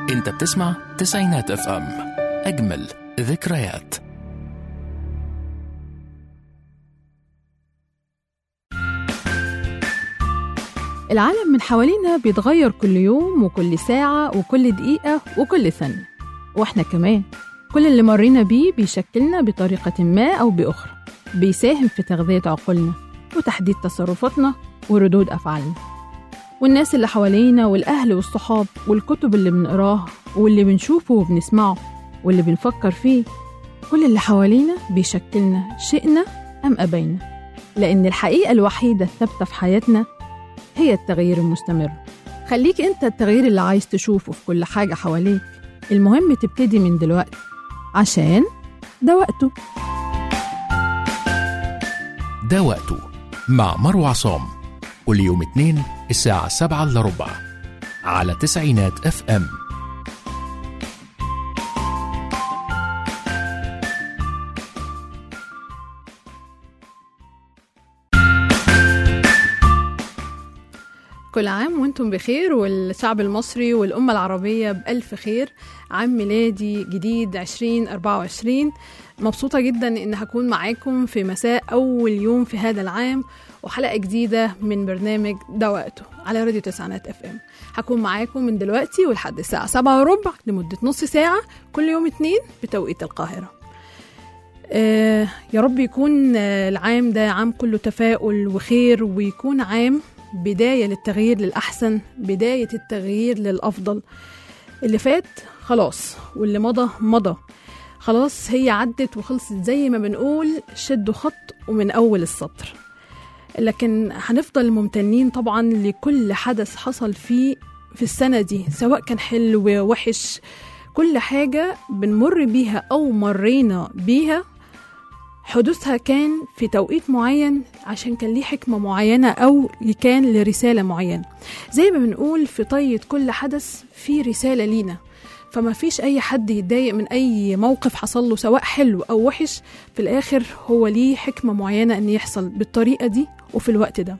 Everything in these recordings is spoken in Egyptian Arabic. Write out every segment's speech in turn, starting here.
انت بتسمع تسعينات اف ام اجمل ذكريات العالم من حوالينا بيتغير كل يوم وكل ساعة وكل دقيقة وكل ثانية وإحنا كمان كل اللي مرينا بيه بيشكلنا بطريقة ما أو بأخرى بيساهم في تغذية عقولنا وتحديد تصرفاتنا وردود أفعالنا والناس اللي حوالينا والأهل والصحاب والكتب اللي بنقراها واللي بنشوفه وبنسمعه واللي بنفكر فيه كل اللي حوالينا بيشكلنا شئنا أم أبينا لأن الحقيقة الوحيدة الثابتة في حياتنا هي التغيير المستمر خليك انت التغيير اللي عايز تشوفه في كل حاجة حواليك المهم تبتدي من دلوقتي عشان ده وقته ده وقته مع مروة عصام كل يوم اثنين الساعة سبعة إلا ربع على تسعينات اف ام كل عام وانتم بخير والشعب المصري والأمة العربية بألف خير عام ميلادي جديد 2024 مبسوطة جدا إن هكون معاكم في مساء أول يوم في هذا العام وحلقة جديدة من برنامج ده وقته على راديو تسعينات اف ام هكون معاكم من دلوقتي ولحد الساعة سبعة وربع لمدة نص ساعة كل يوم اتنين بتوقيت القاهرة آه يا رب يكون آه العام ده عام كله تفاؤل وخير ويكون عام بداية للتغيير للأحسن بداية التغيير للأفضل اللي فات خلاص واللي مضى مضى خلاص هي عدت وخلصت زي ما بنقول شدوا خط ومن أول السطر لكن هنفضل ممتنين طبعا لكل حدث حصل فيه في السنة دي سواء كان حلو وحش كل حاجة بنمر بيها أو مرينا بيها حدوثها كان في توقيت معين عشان كان ليه حكمة معينة أو كان لرسالة معينة زي ما بنقول في طية كل حدث في رسالة لينا فما فيش أي حد يتضايق من أي موقف حصل له سواء حلو أو وحش في الآخر هو ليه حكمة معينة أن يحصل بالطريقة دي وفي الوقت ده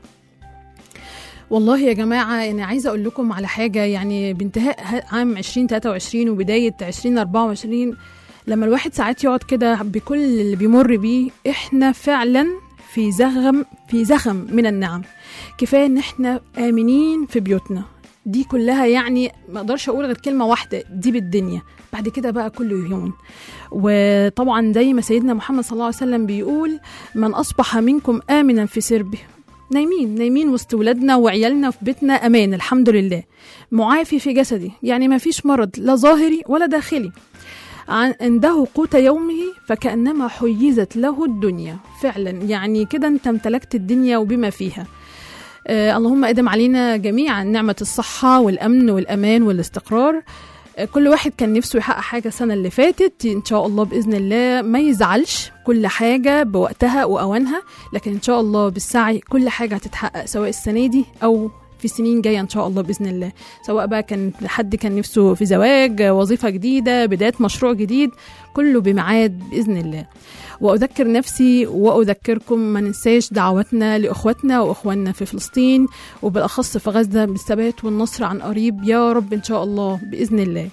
والله يا جماعة أنا عايزة أقول لكم على حاجة يعني بانتهاء عام 2023 وبداية 2024 لما الواحد ساعات يقعد كده بكل اللي بيمر بيه احنا فعلا في زخم في زخم من النعم كفايه ان احنا امنين في بيوتنا دي كلها يعني ما اقدرش اقول غير كلمه واحده دي بالدنيا بعد كده بقى كله يهون وطبعا زي ما سيدنا محمد صلى الله عليه وسلم بيقول من اصبح منكم امنا في سربه نايمين نايمين وسط ولادنا وعيالنا في بيتنا امان الحمد لله معافي في جسدي يعني ما فيش مرض لا ظاهري ولا داخلي عنده قوت يومه فكأنما حيزت له الدنيا فعلا يعني كده انت امتلكت الدنيا وبما فيها آه اللهم ادم علينا جميعا نعمة الصحة والأمن والأمان والاستقرار آه كل واحد كان نفسه يحقق حاجة السنة اللي فاتت إن شاء الله بإذن الله ما يزعلش كل حاجة بوقتها وأوانها لكن إن شاء الله بالسعي كل حاجة هتتحقق سواء السنة دي أو في سنين جايه ان شاء الله باذن الله سواء بقى كان حد كان نفسه في زواج وظيفه جديده بدايه مشروع جديد كله بميعاد باذن الله واذكر نفسي واذكركم ما ننساش دعواتنا لاخواتنا واخواننا في فلسطين وبالاخص في غزه بالثبات والنصر عن قريب يا رب ان شاء الله باذن الله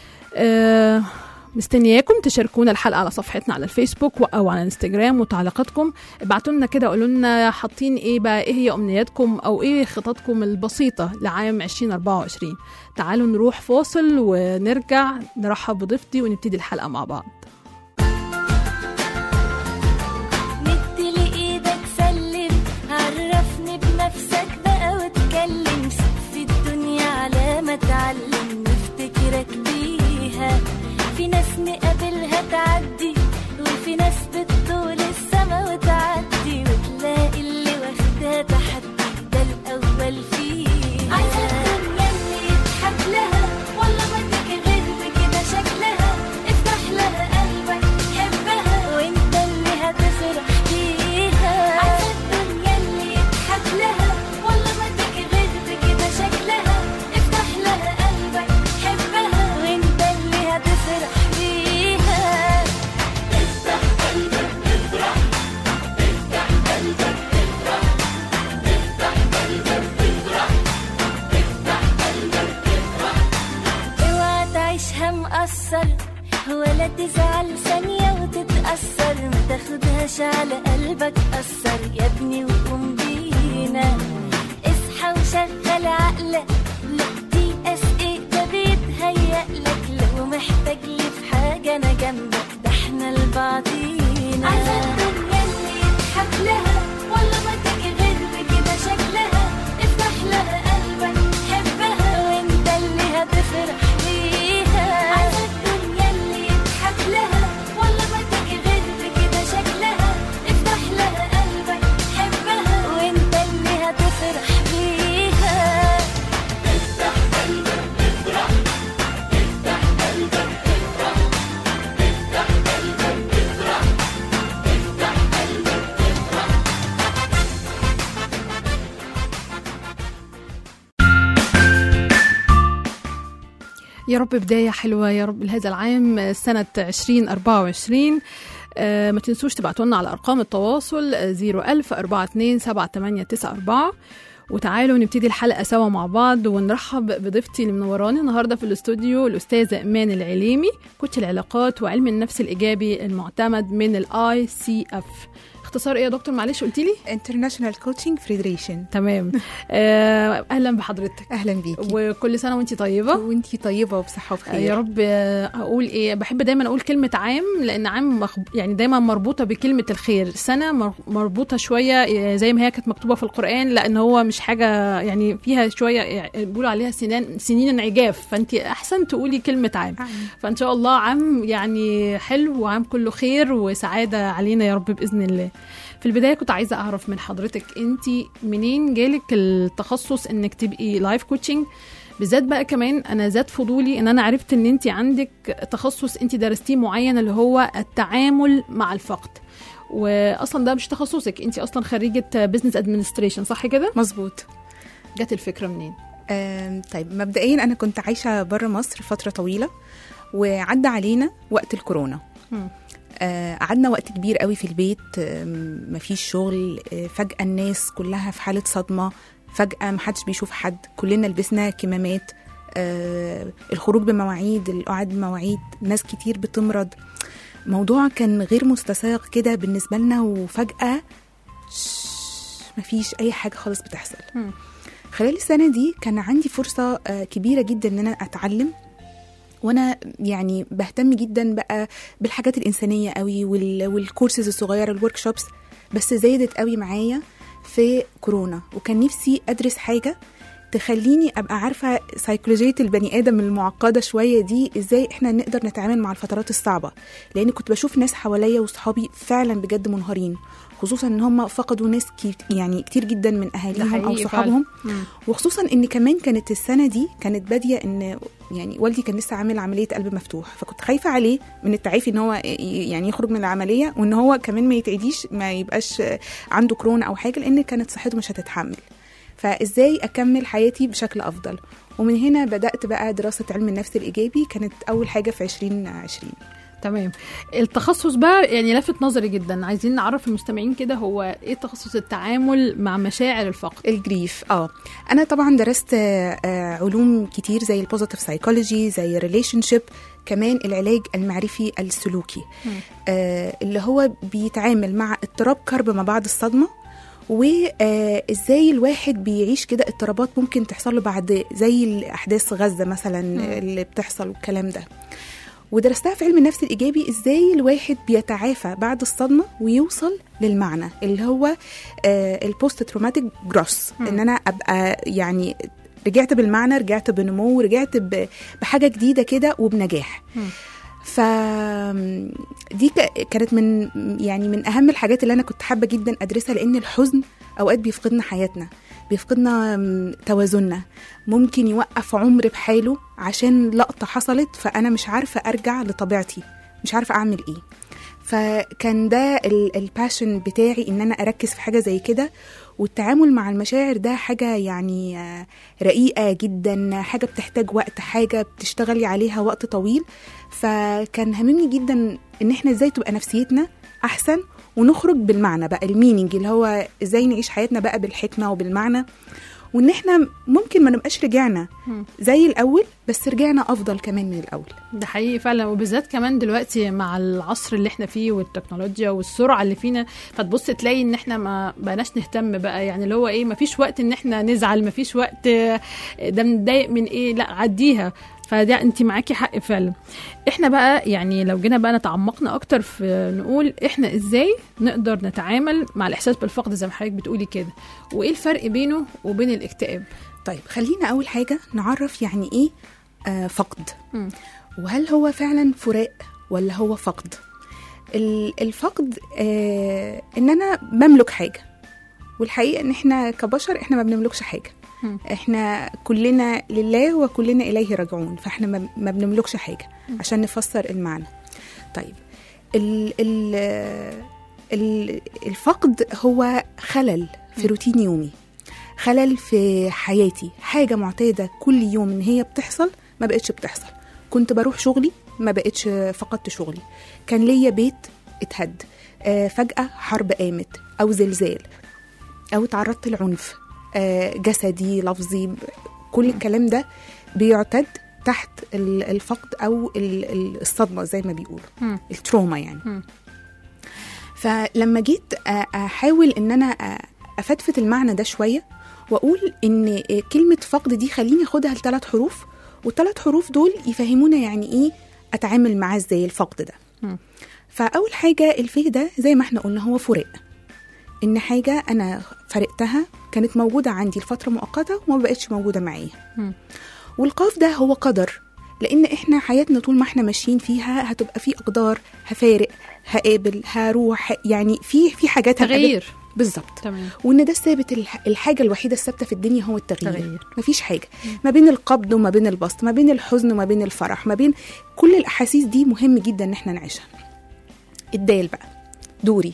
أه مستنياكم تشاركونا الحلقه على صفحتنا على الفيسبوك او على الانستجرام وتعليقاتكم ابعتوا لنا كده قولوا لنا حاطين ايه بقى ايه هي امنياتكم او ايه خططكم البسيطه لعام 2024 تعالوا نروح فاصل ونرجع نرحب بضيفتي ونبتدي الحلقه مع بعض مد لي ايدك سلم عرفني بنفسك بقى واتكلم في الدنيا على ما اتعلم نفتكرك بيها في ناس نقابلها تعدي وفي ناس بتطول السما وتعدي وتلاقي اللي واخدها تحدي ده الاول فيها عايزه الدنيا اللي يضحك لها والله ما تيجي غير بكده شكلها افتح لها تقصر ولا تزعل ثانية وتتأثر ما تاخدهاش على قلبك أثر يا ابني وقوم بينا اصحى وشغل عقلك لا دي اس ايه ده بيتهيألك لو محتاج لي في حاجة أنا جنبك ده احنا لبعضينا عايزة الدنيا اللي يضحك لها والله ما تيجي غير بكده شكلها افتح لها قلبك حبها وانت اللي هتفرح بيها عايزة الدنيا اللي يضحك لها والله ما تيجي غير بكده شكلها افتح لها قلبك حبها وانت اللي هتفرح بيها يا رب بداية حلوة يا رب لهذا العام سنة 2024 آه، ما تنسوش تبعتوا لنا على أرقام التواصل 01000 42 7894 وتعالوا نبتدي الحلقة سوا مع بعض ونرحب بضيفتي اللي منوراني النهاردة في الاستوديو الأستاذة إيمان العليمي كوتش العلاقات وعلم النفس الإيجابي المعتمد من الاي سي اف اختصار ايه يا دكتور معلش قلتي لي International Coaching Federation تمام آه، اهلا بحضرتك اهلا بيكي وكل سنه وانت طيبه وانتي طيبه وبصحه وبخير يا رب آه، اقول ايه بحب دايما اقول كلمه عام لان عام مخ... يعني دايما مربوطه بكلمه الخير سنه مر- مربوطه شويه آه، زي ما هي كانت مكتوبه في القران لان هو مش حاجه يعني فيها شويه يعني بيقولوا عليها سنان سنين انعجاف فانت احسن تقولي كلمه عام عام. فان شاء الله عام يعني حلو وعام كله خير وسعاده علينا يا رب باذن الله في البدايه كنت عايزه اعرف من حضرتك انت منين جالك التخصص انك تبقي لايف كوتشنج بالذات بقى كمان انا زاد فضولي ان انا عرفت ان انت عندك تخصص انت درستيه معين اللي هو التعامل مع الفقد واصلا ده مش تخصصك انت اصلا خريجه بزنس ادمنستريشن صح كده مظبوط جت الفكره منين آم، طيب مبدئيا انا كنت عايشه بره مصر فتره طويله وعدى علينا وقت الكورونا مم. آه، قعدنا وقت كبير قوي في البيت آم، مفيش شغل آه، فجأة الناس كلها في حالة صدمة فجأة محدش بيشوف حد كلنا لبسنا كمامات آه، الخروج بمواعيد القعاد بمواعيد ناس كتير بتمرض موضوع كان غير مستساغ كده بالنسبة لنا وفجأة شش، مفيش أي حاجة خالص بتحصل مم. خلال السنة دي كان عندي فرصة آه، كبيرة جدا إن أنا أتعلم وانا يعني بهتم جدا بقى بالحاجات الانسانيه قوي وال- والكورسز الصغيره الورك شوبس بس زادت قوي معايا في كورونا وكان نفسي ادرس حاجه تخليني ابقى عارفه سيكولوجيه البني ادم المعقده شويه دي ازاي احنا نقدر نتعامل مع الفترات الصعبه لان كنت بشوف ناس حواليا وصحابي فعلا بجد منهارين خصوصا ان هم فقدوا ناس كي يعني كتير جدا من اهاليهم او حقيقي صحابهم فعلا. مم. وخصوصا ان كمان كانت السنه دي كانت باديه ان يعني والدي كان لسه عامل عمليه قلب مفتوح فكنت خايفه عليه من التعافي ان هو ي- يعني يخرج من العمليه وان هو كمان ما يتعديش ما يبقاش عنده كورونا او حاجه لان كانت صحته مش هتتحمل فازاي اكمل حياتي بشكل افضل ومن هنا بدات بقى دراسه علم النفس الايجابي كانت اول حاجه في 2020 تمام التخصص بقى يعني لفت نظري جدا عايزين نعرف المستمعين كده هو ايه تخصص التعامل مع مشاعر الفقد الجريف اه انا طبعا درست آه، آه، علوم كتير زي البوزيتيف سايكولوجي زي الريليشن شيب كمان العلاج المعرفي السلوكي مم. آه اللي هو بيتعامل مع اضطراب كرب ما بعد الصدمه وازاي الواحد بيعيش كده اضطرابات ممكن تحصل له بعد زي احداث غزه مثلا اللي بتحصل والكلام ده ودرستها في علم النفس الايجابي ازاي الواحد بيتعافى بعد الصدمه ويوصل للمعنى اللي هو البوست تروماتيك جروس ان انا ابقى يعني رجعت بالمعنى رجعت بنمو رجعت ب- بحاجه جديده كده وبنجاح مم. ف دي ك- كانت من يعني من اهم الحاجات اللي انا كنت حابه جدا ادرسها لان الحزن اوقات بيفقدنا حياتنا بيفقدنا م، توازننا ممكن يوقف عمر بحاله عشان لقطه حصلت فانا مش عارفه ارجع لطبيعتي مش عارفه اعمل ايه فكان ده الباشن بتاعي ان انا اركز في حاجه زي كده والتعامل مع المشاعر ده حاجه يعني آه، رقيقه جدا حاجه بتحتاج وقت حاجه بتشتغلي عليها وقت طويل فكان هاممني جدا ان احنا ازاي تبقى نفسيتنا احسن ونخرج بالمعنى بقى الميننج اللي هو ازاي نعيش حياتنا بقى بالحكمه وبالمعنى وان احنا ممكن ما نبقاش رجعنا مم. زي الاول بس رجعنا افضل كمان من الاول ده حقيقي فعلا وبالذات كمان دلوقتي مع العصر اللي احنا فيه والتكنولوجيا والسرعه اللي فينا فتبص تلاقي ان احنا ما بقناش نهتم بقى يعني اللي هو ايه ما فيش وقت ان احنا نزعل ما فيش وقت آه، ده متضايق من ايه لا عديها فده انت معاكي حق فعلا احنا بقى يعني لو جينا بقى نتعمقنا اكتر في نقول احنا ازاي نقدر نتعامل مع الاحساس بالفقد زي ما حضرتك بتقولي كده وايه الفرق بينه وبين الاكتئاب طيب خلينا اول حاجه نعرف يعني ايه آه فقد مم. وهل هو فعلا فراق ولا هو فقد ال- الفقد آه ان انا بملك حاجه والحقيقه ان احنا كبشر احنا ما بنملكش حاجه مم. احنا كلنا لله وكلنا اليه راجعون فاحنا ما- ما بنملكش حاجه عشان نفسر المعنى طيب ال ال ال الفقد هو خلل في روتين يومي خلل في حياتي حاجه معتاده كل يوم ان هي بتحصل ما بقتش بتحصل كنت بروح شغلي ما بقتش فقدت شغلي كان ليا بيت اتهد آه، فجأة حرب قامت أو زلزال أو تعرضت لعنف آه، جسدي لفظي كل الكلام ده بيعتد تحت ال- الفقد أو ال- ال- الصدمة زي ما بيقولوا مم. التروما يعني مم. فلما جيت أ- احاول ان انا أ- افتفت المعنى ده شويه واقول ان كلمه فقد دي خليني اخدها لثلاث حروف والثلاث حروف دول يفهمونا يعني ايه اتعامل معاه ازاي الفقد ده مم. فاول حاجه الفيه ده زي ما احنا قلنا هو فراق ان حاجه انا فرقتها كانت موجوده عندي لفتره مؤقته وما بقتش موجوده معايا مم. والقاف ده هو قدر لان احنا حياتنا طول ما احنا ماشيين فيها هتبقى في اقدار هفارق هقابل هروح يعني في في حاجات هنقابل- تغيير بالظبط تمام وان ده الثابت الح- الحاجه الوحيده الثابته في الدنيا هو التغيير تغيير. مفيش حاجه ما بين القبض وما بين البسط ما بين الحزن وما بين الفرح ما بين كل الاحاسيس دي مهم جدا ان احنا نعيشها الدال بقى دوري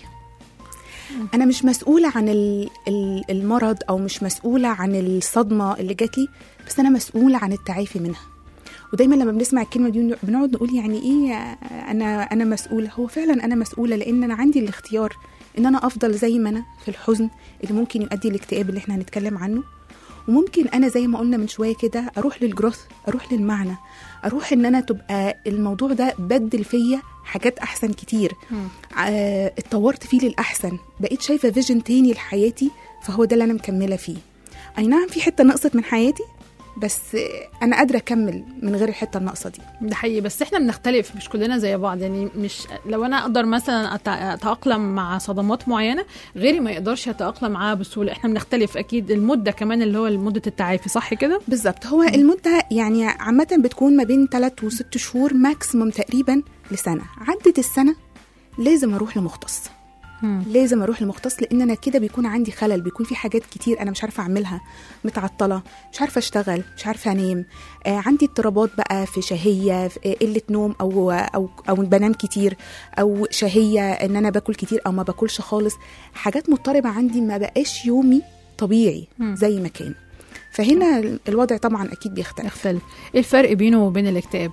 انا مش مسؤوله عن ال- ال- المرض او مش مسؤوله عن الصدمه اللي جات لي بس انا مسؤوله عن التعافي منها ودايما لما بنسمع الكلمه دي بنقعد نقول يعني ايه انا انا مسؤوله هو فعلا انا مسؤوله لان انا عندي الاختيار ان انا افضل زي ما انا في الحزن اللي ممكن يؤدي الاكتئاب اللي احنا هنتكلم عنه وممكن انا زي ما قلنا من شويه كده اروح للجروث اروح للمعنى اروح ان انا تبقى الموضوع ده بدل فيا حاجات احسن كتير مم. آه، اتطورت فيه للاحسن بقيت شايفه فيجن تاني لحياتي فهو ده اللي انا مكمله فيه اي نعم في حته نقصت من حياتي بس آه، انا قادره اكمل من غير الحته الناقصه دي ده حقيقي بس احنا بنختلف مش كلنا زي بعض يعني مش لو انا اقدر مثلا أتع- اتاقلم مع صدمات معينه غيري ما يقدرش يتاقلم معاها بسهوله احنا بنختلف اكيد المده كمان اللي هو مده التعافي صح كده بالظبط هو المده يعني عامه بتكون ما بين 3 وست شهور ماكسيموم تقريبا لسنه عدت السنه لازم اروح لمختص لازم اروح لمختص لان انا كده بيكون عندي خلل بيكون في حاجات كتير انا مش عارفه اعملها متعطله مش عارفه اشتغل مش عارفه انام آه عندي اضطرابات بقى في شهيه في آه، قله نوم او او او بنام كتير او شهيه ان انا باكل كتير او ما باكلش خالص حاجات مضطربه عندي ما بقاش يومي طبيعي مم. زي ما كان فهنا الوضع طبعا اكيد بيختلف يختلف ايه الفرق بينه وبين الاكتئاب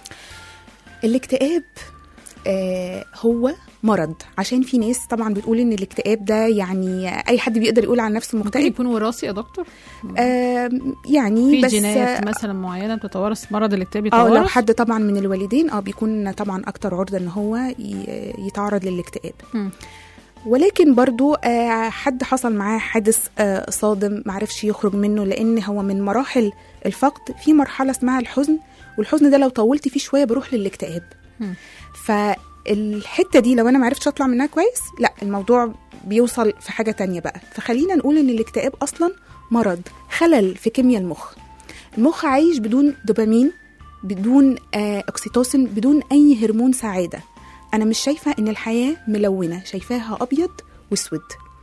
الاكتئاب آه هو مرض عشان في ناس طبعا بتقول ان الاكتئاب ده يعني اي حد بيقدر يقول عن نفسه ممكن مكتئب يكون وراثي يا دكتور آه يعني في بس جينات مثلا معينه بتتوارث مرض الاكتئاب اه لو يتوارث حد طبعا من الوالدين اه بيكون طبعا اكتر عرضه ان هو ي- يتعرض للاكتئاب مم. ولكن برضو آه، حد حصل معاه حادث آه، صادم معرفش يخرج منه لان هو من مراحل الفقد في مرحله اسمها الحزن والحزن ده لو طولت فيه شويه بروح للاكتئاب مم. فالحته دي لو انا معرفتش اطلع منها كويس لا الموضوع بيوصل في حاجه تانية بقى فخلينا نقول ان الاكتئاب اصلا مرض خلل في كيمياء المخ المخ عايش بدون دوبامين بدون آه، اوكسيتوسين بدون اي هرمون سعاده انا مش شايفه ان الحياه ملونه شايفاها ابيض واسود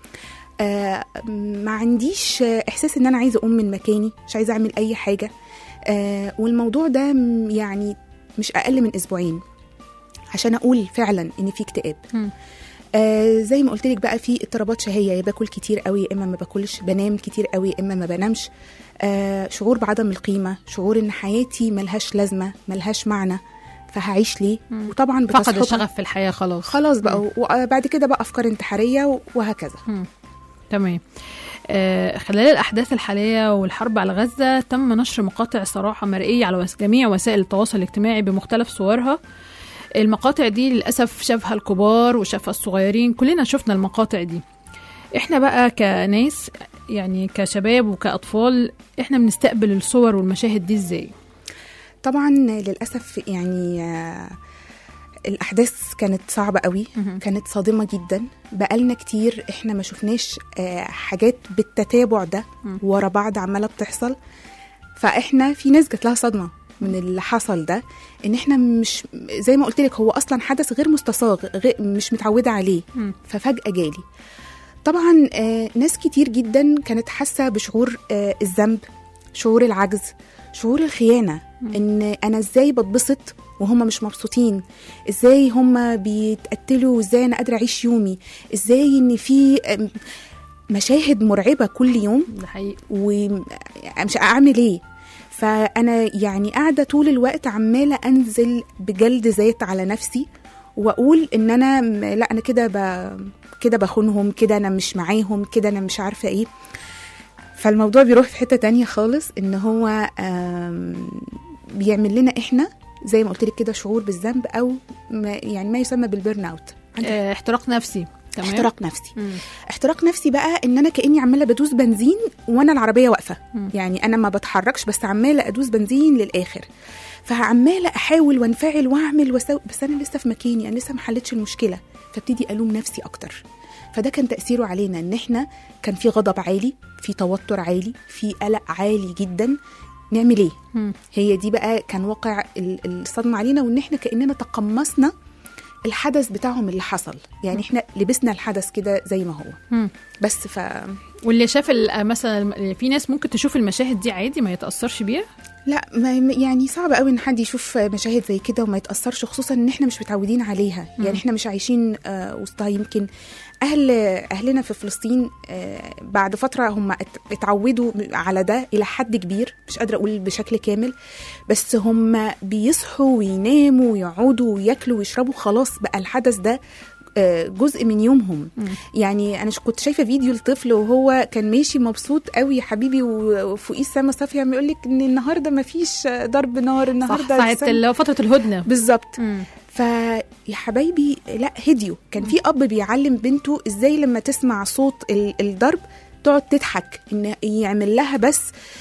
آه ما عنديش آه، احساس ان انا عايزه اقوم من مكاني مش عايزه اعمل اي حاجه آه والموضوع ده م- يعني مش اقل من اسبوعين عشان اقول فعلا ان في اكتئاب مم. آه زي ما قلت لك بقى في اضطرابات شهيه يا باكل كتير قوي يا اما ما باكلش بنام كتير قوي يا اما ما بنامش آه شعور بعدم القيمه شعور ان حياتي ملهاش لازمه ملهاش معنى فهعيش ليه مم. وطبعا فقد بتصحب الشغف في الحياه خلاص خلاص بقى وبعد كده بقى افكار انتحاريه وهكذا مم. تمام آه، خلال الأحداث الحالية والحرب على غزة تم نشر مقاطع صراحة مرئية على وس- جميع وسائل التواصل الاجتماعي بمختلف صورها المقاطع دي للأسف شافها الكبار وشافها الصغيرين كلنا شفنا المقاطع دي احنا بقى كناس يعني كشباب وكأطفال احنا بنستقبل الصور والمشاهد دي ازاي طبعا للاسف يعني آه، الاحداث كانت صعبه قوي مهم. كانت صادمه جدا بقالنا كتير احنا ما شفناش آه، حاجات بالتتابع ده مم. ورا بعض عماله بتحصل فاحنا في ناس جات لها صدمه من اللي حصل ده ان احنا مش زي ما قلت لك هو اصلا حدث غير مستصاغ غير مش متعوده عليه مم. ففجاه جالي طبعا آه، ناس كتير جدا كانت حاسه بشعور آه، الذنب شعور العجز شعور الخيانه ان انا ازاي بتبسط وهم مش مبسوطين ازاي هم بيتقتلوا وازاي انا قادره اعيش يومي ازاي ان في آم، مشاهد مرعبه كل يوم ده حقيقي ومش اعمل ايه فانا يعني قاعده طول الوقت عماله انزل بجلد ذات على نفسي واقول ان انا م- لا انا كده ب... كده بخونهم كده انا مش معاهم كده انا مش عارفه ايه فالموضوع بيروح في حته تانية خالص ان هو آم، بيعمل لنا احنا زي ما قلت لك كده شعور بالذنب او ما يعني ما يسمى بالبيرن اوت آه، احتراق نفسي تمام احتراق نفسي مم. احتراق نفسي بقى ان انا كاني عماله بدوس بنزين وانا العربيه واقفه مم. يعني انا ما بتحركش بس عماله ادوس بنزين للاخر فعماله احاول وانفعل واعمل واسوي بس انا لسه في مكاني انا لسه ما حلتش المشكله فابتدي الوم نفسي اكتر فده كان تاثيره علينا ان احنا كان في غضب عالي في توتر عالي في قلق عالي جدا نعمل ايه مم. هي دي بقى كان واقع ال- الصدمه علينا وان احنا كاننا تقمصنا الحدث بتاعهم اللي حصل يعني احنا لبسنا الحدث كده زي ما هو مم. بس ف واللي شاف ال- مثلا في ناس ممكن تشوف المشاهد دي عادي ما يتأثرش بيها لا ما ما- يعني صعب قوي ان حد يشوف مشاهد زي كده وما يتاثرش خصوصا ان احنا مش متعودين عليها مم. يعني احنا مش عايشين آه، وسطها يمكن اهل اهلنا في فلسطين آه، بعد فتره هم ات- اتعودوا على ده الى حد كبير مش قادره اقول بشكل كامل بس هم بيصحوا ويناموا ويقعدوا وياكلوا ويشربوا خلاص بقى الحدث ده آه، جزء من يومهم مم. يعني انا ش- كنت شايفه فيديو لطفل وهو كان ماشي مبسوط قوي يا حبيبي و- وفوقيه السما صافيه عم يقول لك ان النهارده ما فيش ضرب نار صح النهارده ساعة السما- اللي هو فترة الهدنة بالظبط مم. فيا حبايبي لا هديوا كان في اب بيعلم بنته ازاي لما تسمع صوت ال- الضرب تقعد تضحك ان يعمل لها بس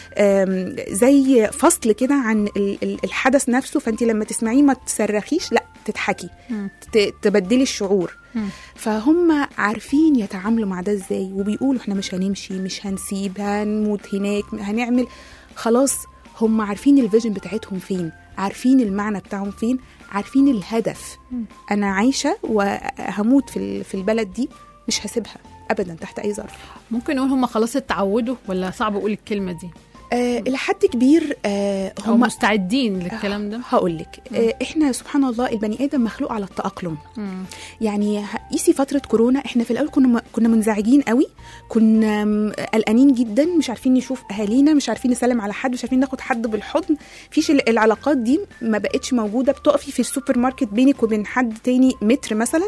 آم، زي فصل كده عن ال- ال- الحدث نفسه فانت لما تسمعيه ما تصرخيش لا تضحكي مم. ت- تبدلي الشعور مم. فهم عارفين يتعاملوا مع ده ازاي وبيقولوا احنا مش هنمشي مش هنسيب هنموت هناك هنعمل خلاص هم عارفين الفيجن بتاعتهم فين عارفين المعنى بتاعهم فين عارفين الهدف مم. انا عايشه وهموت في ال- في البلد دي مش هسيبها ابدا تحت اي ظرف ممكن نقول هم خلاص اتعودوا ولا صعب اقول الكلمة دي آه الى حد كبير آه او هم مستعدين للكلام ده هقول لك آه احنا سبحان الله البني ادم مخلوق على التاقلم مم. يعني ه- قيسي فتره كورونا احنا في الاول كنا م- كنا منزعجين قوي كنا م- قلقانين جدا مش عارفين نشوف اهالينا مش عارفين نسلم على حد مش عارفين ناخد حد بالحضن فيش ال- العلاقات دي ما بقتش موجوده بتقفي في السوبر ماركت بينك وبين حد تاني متر مثلا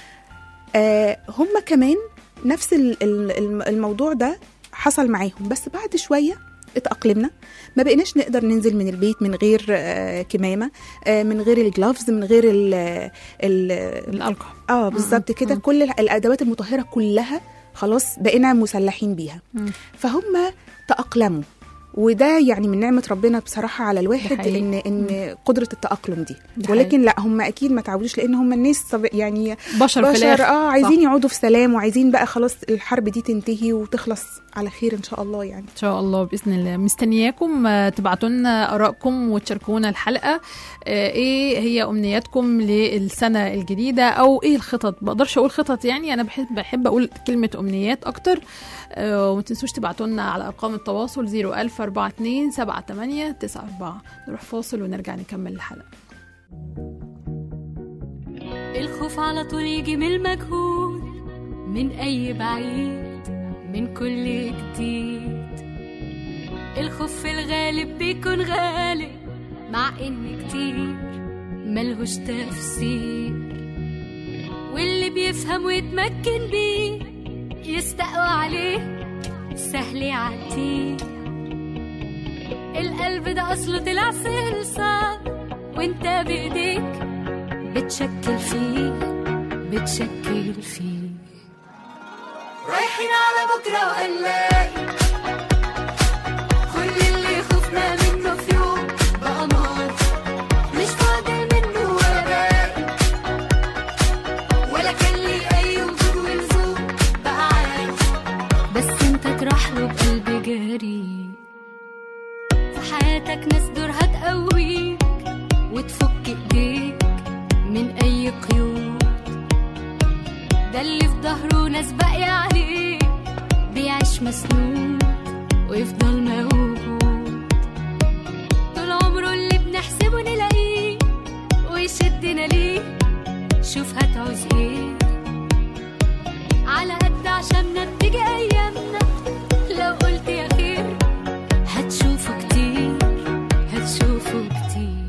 آه هم كمان نفس ال- ال- الم- الموضوع ده حصل معاهم بس بعد شويه اتأقلمنا ما بقيناش نقدر ننزل من البيت من غير آه كمامة آه من غير الجلافز من غير ال ال الالقاب اه بالظبط كده مم. كل ال- الادوات المطهره كلها خلاص بقينا مسلحين بيها مم. فهم تاقلموا وده يعني من نعمه ربنا بصراحه على الواحد حقيقي. ان ان قدره التاقلم دي ده ولكن لا هم اكيد ما تعودوش لان هم الناس طب- يعني بشر, في بشر الاخر اه عايزين يقعدوا في سلام وعايزين بقى خلاص الحرب دي تنتهي وتخلص على خير ان شاء الله يعني ان شاء الله باذن الله مستنياكم آه، تبعتوا لنا ارائكم وتشاركونا الحلقه آه، ايه هي امنياتكم للسنه الجديده او ايه الخطط بقدرش اقول خطط يعني انا بحب بحب اقول كلمه امنيات اكتر آه، وما تنسوش تبعتوا لنا على ارقام التواصل 01042 78 94 نروح فاصل ونرجع نكمل الحلقه الخوف على طول يجي من المجهول من أي بعيد من كل جديد الخوف في الغالب بيكون غالب مع إن كتير ملهوش تفسير واللي بيفهم ويتمكن بيه يستقوى عليه سهل يعديه القلب ده أصله طلع صلصة وانت بإيديك بتشكل فيه بتشكل فيه رايحين على بكرة وقلاقي كل اللي خفنا منه في يوم بقى ماضي مش فاضل منه ولا باقي ولا كان لي أي وجود ولزوم بقى عادي بس انت تروح له بقلب جريء في حياتك ناس دورها تقويك وتفك ايديك من اي قيود ده اللي في ظهره ناس باقية عليه بيعيش مسنود ويفضل موجود طول عمره اللي بنحسبه نلاقيه ويشدنا ليه شوف هتعوز ايه على قد عشاننا بتيجي ايامنا لو قلت يا خير هتشوفه كتير هتشوفه كتير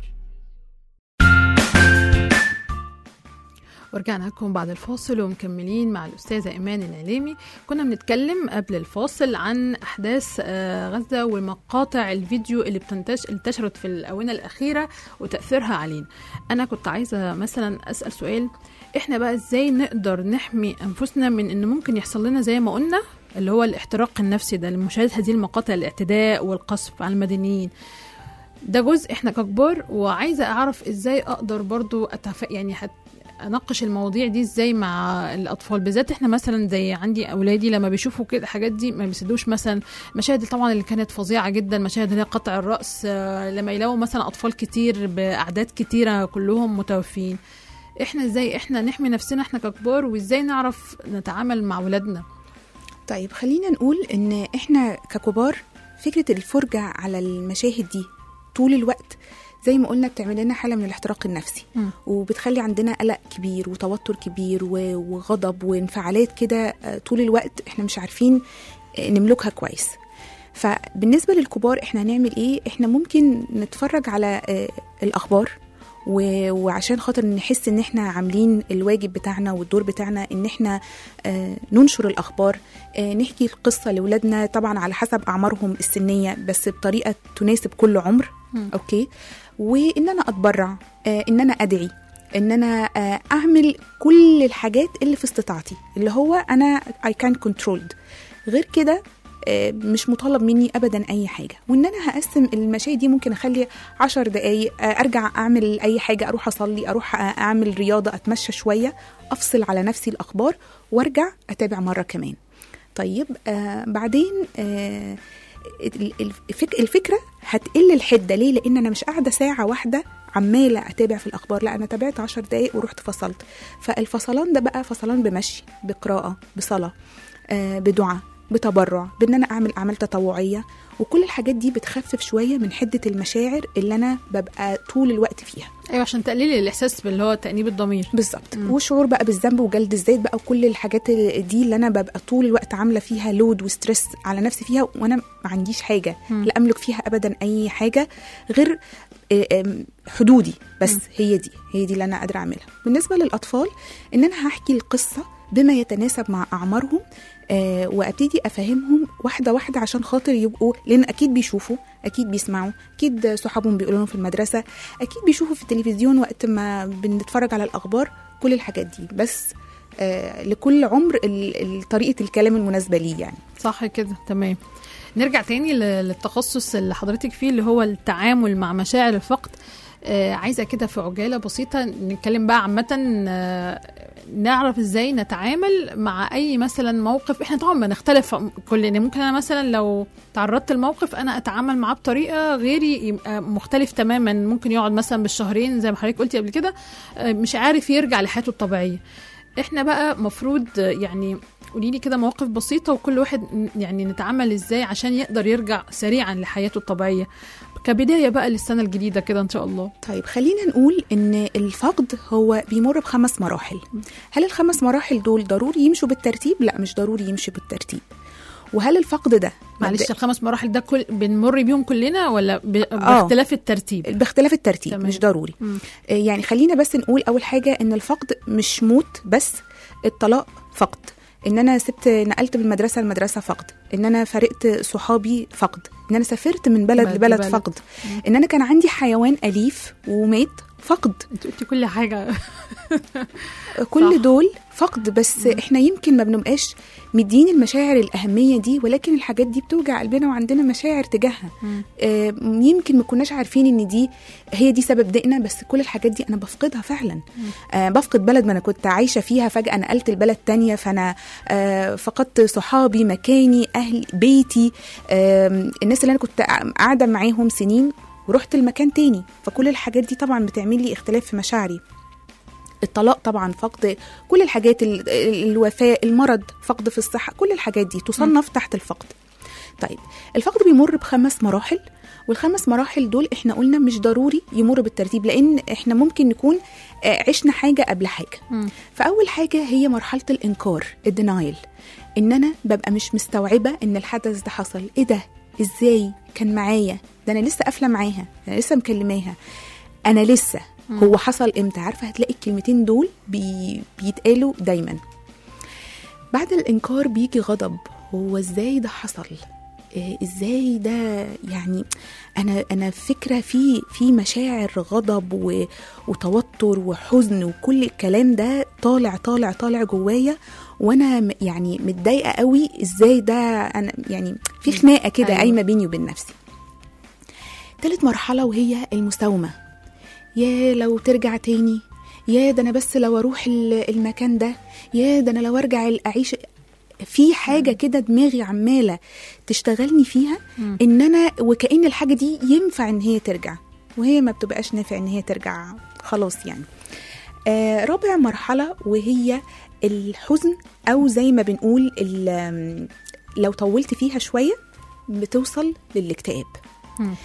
ورجعنا لكم بعد الفاصل ومكملين مع الأستاذة إيمان العليمي كنا بنتكلم قبل الفاصل عن أحداث آه، غزة ومقاطع الفيديو اللي بتنتش انتشرت في الآونة الأخيرة وتأثيرها علينا أنا كنت عايزة مثلا أسأل سؤال إحنا بقى إزاي نقدر نحمي أنفسنا من إن ممكن يحصل لنا زي ما قلنا اللي هو الاحتراق النفسي ده لمشاهدة هذه المقاطع الاعتداء والقصف على المدنيين ده جزء احنا ككبار وعايزه اعرف ازاي اقدر برضو أتف... يعني هت... اناقش المواضيع دي ازاي مع الاطفال بالذات احنا مثلا زي عندي اولادي لما بيشوفوا كده الحاجات دي ما بيصدقوش مثلا مشاهد طبعا اللي كانت فظيعه جدا مشاهد اللي هي قطع الراس آه، لما يلاقوا مثلا اطفال كتير باعداد كتيره كلهم متوفين احنا ازاي احنا نحمي نفسنا احنا ككبار وازاي نعرف نتعامل مع ولادنا طيب خلينا نقول ان احنا ككبار فكره الفرجه على المشاهد دي طول الوقت زي ما قلنا بتعمل لنا حاله من الاحتراق النفسي مم. وبتخلي عندنا قلق كبير وتوتر كبير و- وغضب وانفعالات كده آه، طول الوقت احنا مش عارفين آه، نملكها كويس فبالنسبه للكبار احنا هنعمل ايه احنا ممكن نتفرج على آه، الاخبار و- وعشان خاطر نحس ان احنا عاملين الواجب بتاعنا والدور بتاعنا ان احنا آه، ننشر الاخبار آه، نحكي القصه لاولادنا طبعا على حسب اعمارهم السنيه بس بطريقه تناسب كل عمر مم. اوكي وان انا اتبرع آه، ان انا ادعي ان انا آه، اعمل كل الحاجات اللي في استطاعتي اللي هو انا I can controlled غير كده آه، مش مطالب مني ابدا اي حاجه وان انا هقسم المشاهد دي ممكن اخلي عشر دقايق آه، ارجع اعمل اي حاجه اروح اصلي اروح آه، اعمل رياضه اتمشى شويه افصل على نفسي الاخبار وارجع اتابع مره كمان طيب آه بعدين آه ال- ال- الفك- الفكره هتقل الحده ليه لان انا مش قاعده ساعه واحده عماله اتابع في الاخبار لا انا تابعت عشر دقايق ورحت فصلت فالفصلان ده بقى فصلان بمشي بقراءه بصلاه آه بدعاء بتبرع بان انا اعمل اعمال تطوعيه وكل الحاجات دي بتخفف شويه من حده المشاعر اللي انا ببقى طول الوقت فيها ايوه عشان تقليل الاحساس باللي هو تانيب الضمير بالظبط وشعور بقى بالذنب وجلد الذات بقى وكل الحاجات ال- دي اللي انا ببقى طول الوقت عامله فيها لود وستريس على نفسي فيها وانا ما عنديش حاجه مم. لا املك فيها ابدا اي حاجه غير آه، آم، حدودي بس هي دي هي دي اللي انا قادره اعملها بالنسبه للاطفال ان انا هحكي القصه بما يتناسب مع اعمارهم آه وابتدي افهمهم واحده واحده عشان خاطر يبقوا لان اكيد بيشوفوا اكيد بيسمعوا اكيد صحابهم بيقولوا لهم في المدرسه اكيد بيشوفوا في التلفزيون وقت ما بنتفرج على الاخبار كل الحاجات دي بس آه لكل عمر ال- ال- طريقه الكلام المناسبه ليه يعني صح كده تمام نرجع تاني ل- للتخصص اللي حضرتك فيه اللي هو التعامل مع مشاعر الفقد آه عايزه كده في عجاله بسيطه نتكلم بقى عامه آه نعرف ازاي نتعامل مع اي مثلا موقف احنا طبعا بنختلف كل يعني ممكن انا مثلا لو تعرضت لموقف انا اتعامل معاه بطريقه غيري يبقى مختلف تماما ممكن يقعد مثلا بالشهرين زي ما حضرتك قلتي قبل كده آه مش عارف يرجع لحياته الطبيعيه احنا بقى مفروض آه، يعني قولي لي كده مواقف بسيطة وكل واحد ن- يعني نتعامل ازاي عشان يقدر يرجع سريعا لحياته الطبيعية كبداية بقى للسنة الجديدة كده ان شاء الله طيب خلينا نقول ان الفقد هو بيمر بخمس مراحل هل الخمس مراحل دول ضروري يمشوا بالترتيب لا مش ضروري يمشي بالترتيب وهل الفقد ده معلش مبدئي- الخمس مراحل ده كل بنمر بيهم كلنا ولا ب... باختلاف الترتيب باختلاف الترتيب تمام. تمام. مش ضروري مم. آه، يعني خلينا بس نقول اول حاجه ان الفقد مش موت بس الطلاق فقد ان انا سبت نقلت من مدرسه لمدرسه فقد ان انا فارقت صحابي فقد ان انا سافرت من بلد بلد لبلد لبلد. فقد ان انا كان عندي حيوان اليف ومات فقد انت قلتي كل حاجه كل صح. دول فقد بس احنا يمكن ما بنبقاش مدين المشاعر الاهميه دي ولكن الحاجات دي بتوجع قلبنا وعندنا مشاعر تجاهها آه، يمكن ما كناش عارفين ان دي هي دي سبب ضيقنا بس كل الحاجات دي انا بفقدها فعلا آه بفقد بلد ما انا كنت عايشه فيها فجاه نقلت البلد تانية فانا آه فقدت صحابي مكاني اهلي بيتي آه الناس اللي انا كنت قاعده معاهم سنين ورحت المكان تاني فكل الحاجات دي طبعا بتعمل لي اختلاف في مشاعري الطلاق طبعا فقد كل الحاجات ال- ال- الوفاة المرض فقد في الصحة كل الحاجات دي تصنف تحت الفقد طيب الفقد بيمر بخمس مراحل والخمس مراحل دول احنا قلنا مش ضروري يمر بالترتيب لان احنا ممكن نكون آه، عشنا حاجة قبل حاجة مم. فأول حاجة هي مرحلة الإنكار الدينايل إن أنا ببقى مش مستوعبة إن الحدث ده حصل إيه ده إزاي كان معايا ده أنا لسه قافلة معاها أنا لسه مكلماها أنا لسه هو حصل إمتى عارفة هتلاقي الكلمتين دول بي... بيتقالوا دايما بعد الإنكار بيجي غضب هو إزاي ده حصل إيه ازاي ده يعني انا انا فكره في في مشاعر غضب و وتوتر وحزن وكل الكلام ده طالع طالع طالع جوايا وانا م- يعني متضايقه قوي ازاي ده انا يعني في خناقه كده أيوة. قايمه بيني وبين نفسي تالت مرحله وهي المساومه يا لو ترجع تاني يا ده انا بس لو اروح ال- المكان ده يا ده انا لو ارجع ال- اعيش في حاجه كده دماغي عماله تشتغلني فيها ان انا وكأن الحاجه دي ينفع ان هي ترجع وهي ما بتبقاش نافع ان هي ترجع خلاص يعني آه رابع مرحله وهي الحزن او زي ما بنقول ال- آم، لو طولت فيها شويه بتوصل للاكتئاب مم.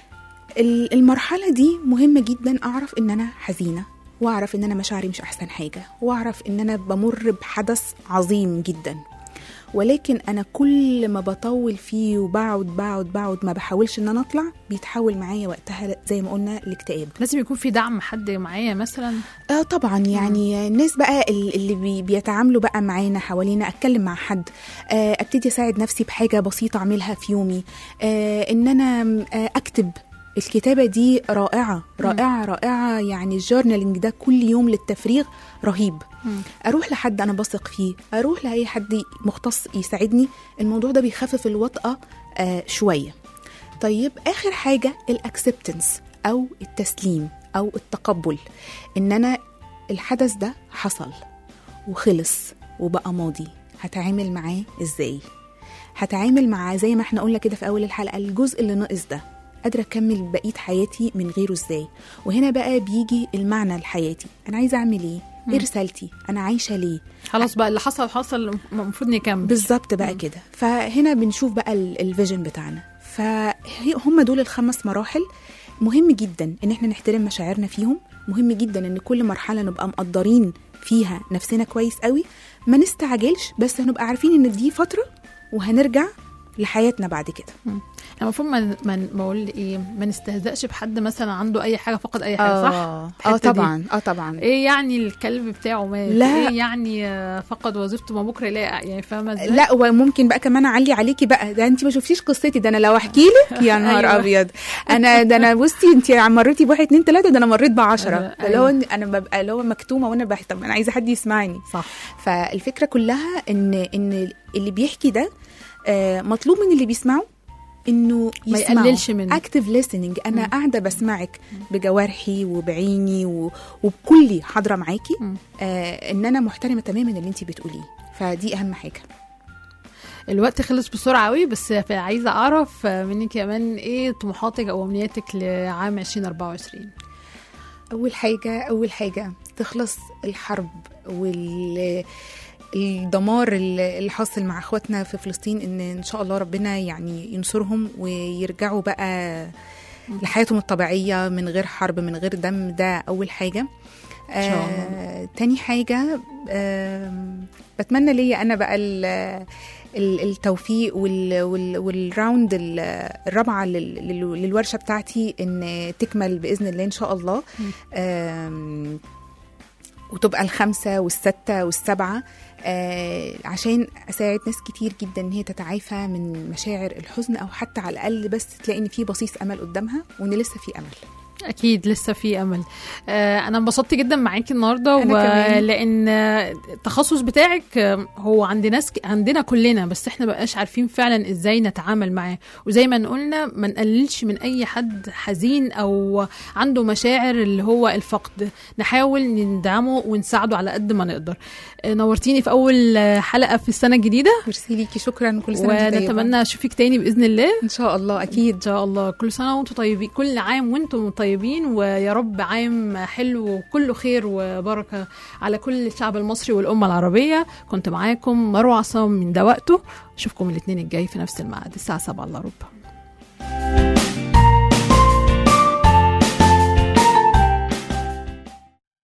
ال- المرحلة دي مهمة جدا أعرف إن أنا حزينة وأعرف إن أنا مشاعري مش أحسن حاجة وأعرف إن أنا بمر بحدث عظيم جدا ولكن أنا كل ما بطول فيه وبقعد بقعد بقعد ما بحاولش إن أنا أطلع بيتحول معايا وقتها زي ما قلنا الاكتئاب لازم يكون في دعم حد معايا مثلا اه طبعا يعني الناس بقى ال- اللي بي بيتعاملوا بقى معانا حوالينا اتكلم مع حد آه ابتدي اساعد نفسي بحاجه بسيطه اعملها في يومي آه ان انا م- آه اكتب الكتابه دي رائعه رائعه رائعه يعني الجورنالينج ده كل يوم للتفريغ رهيب اروح لحد انا بثق فيه اروح لاي حد مختص يساعدني الموضوع ده بيخفف الوطأة آه شويه طيب اخر حاجه الاكسبتنس او التسليم او التقبل ان انا الحدث ده حصل وخلص وبقى ماضي هتعامل معاه ازاي هتعامل مع زي ما احنا قلنا كده في اول الحلقه الجزء اللي ناقص ده قادره اكمل بقيه حياتي من غيره ازاي وهنا بقى بيجي المعنى لحياتي انا عايزه اعمل ايه ايه رسالتي انا عايشه ليه خلاص بقى اللي حصل حصل المفروض نكمل بالظبط بقى كده فهنا بنشوف بقى ال- الفيجن بتاعنا فهم دول الخمس مراحل مهم جدا ان احنا نحترم مشاعرنا فيهم مهم جدا ان كل مرحله نبقى مقدرين فيها نفسنا كويس قوي ما نستعجلش بس هنبقى عارفين ان دي فتره وهنرجع لحياتنا بعد كده المفروض ما ما ما اقول ايه ما نستهزأش بحد مثلا عنده اي حاجه فقد اي حاجه صح اه الحتة دي. طبعا اه طبعا ايه يعني الكلب بتاعه مات لا. ايه يعني آه، فقد وظيفته ما بكره يلاقي يعني فاهمه ازاي لا وممكن بقى كمان اعلي عليكي بقى ده انت ما شفتيش قصتي ده انا لو احكي لك يا نهار أيوة. ابيض انا ده انا بصي انت مريتي بواحد اتنين تلاته ده انا مريت بعشرة أيوة. اللي هو انا ببقى اللي هو مكتومه وانا بحث طب انا عايزه حد يسمعني صح فالفكره كلها ان ان اللي بيحكي ده آه، مطلوب من اللي بيسمعه انه ما يسمعه. يقللش منه. اكتف listening انا قاعده بسمعك بجوارحي وبعيني و... وبكلي حاضره معاكي مم. آه ان انا محترمه تماما اللي انت بتقوليه فدي اهم حاجه الوقت خلص بسرعه قوي بس عايزه اعرف منك كمان ايه طموحاتك او امنياتك لعام 2024 اول حاجه اول حاجه تخلص الحرب وال الدمار اللي اللي حاصل مع اخواتنا في فلسطين ان ان شاء الله ربنا يعني ينصرهم ويرجعوا بقى لحياتهم الطبيعيه من غير حرب من غير دم ده اول حاجه إن شاء الله. آه، تاني حاجة آم، بتمنى ليا أنا بقى ال- ال- التوفيق وال- وال- والراوند ال- الرابعة لل- لل- للورشة بتاعتي إن تكمل بإذن الله إن شاء الله آم، وتبقى الخمسة والستة والسبعة آه عشان أساعد ناس كتير جدا إن هي تتعافى من مشاعر الحزن أو حتى على الأقل بس تلاقي إن في بصيص أمل قدامها وإن لسه في أمل اكيد لسه في امل آه انا انبسطت جدا معاكي النهارده أنا كمان. لان آه، التخصص بتاعك آه، هو عند ناس عندنا كلنا بس احنا بقاش عارفين فعلا ازاي نتعامل معاه وزي ما قلنا ما نقللش من اي حد حزين او عنده مشاعر اللي هو الفقد نحاول ندعمه ونساعده على قد ما نقدر آه، نورتيني في اول آه، حلقه في السنه الجديده ميرسي ليكي شكرا كل سنة وأنت طيبة. ونتمنى اشوفك تاني باذن الله إن شاء الله أكيد ان شاء الله كل سنه وانتم طيبين كل عام وانتم طيبين ويا رب عام حلو وكله خير وبركه على كل الشعب المصري والامه العربيه كنت معاكم مروه عصام من ده وقته اشوفكم الاثنين الجاي في نفس الميعاد الساعه 7 الا ربع